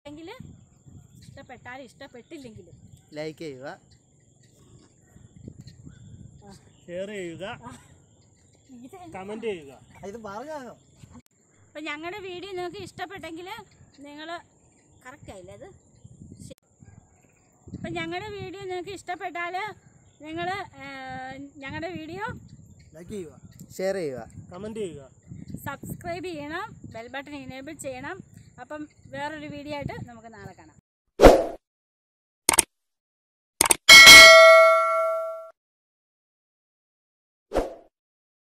എങ്കിൽ ഇഷ്ടപ്പെട്ടാലും ഇഷ്ടപ്പെട്ടില്ലെങ്കിലും ലൈക്ക് ചെയ്യുക ഷെയർ ചെയ്യുക ഇത് കമന്റ് ചെയ്യുക ഇത് പറഞ്ഞാണോ അപ്പം ഞങ്ങളുടെ വീഡിയോ നിങ്ങൾക്ക് ഇഷ്ടപ്പെട്ടെങ്കിൽ നിങ്ങൾ കറക്റ്റ് ആയില്ലേ അത് അപ്പം ഞങ്ങളുടെ വീഡിയോ നിങ്ങൾക്ക് ഇഷ്ടപ്പെട്ടാൽ നിങ്ങൾ ഞങ്ങളുടെ വീഡിയോ ലൈക്ക് ചെയ്യുക ഷെയർ ചെയ്യുക കമന്റ് ചെയ്യുക സബ്സ്ക്രൈബ് ചെയ്യണം ബെൽ ബട്ടൺ ഇനേബിൾ ചെയ്യണം അപ്പം വേറൊരു വീഡിയോ ആയിട്ട് നമുക്ക് നാളെ കാണാം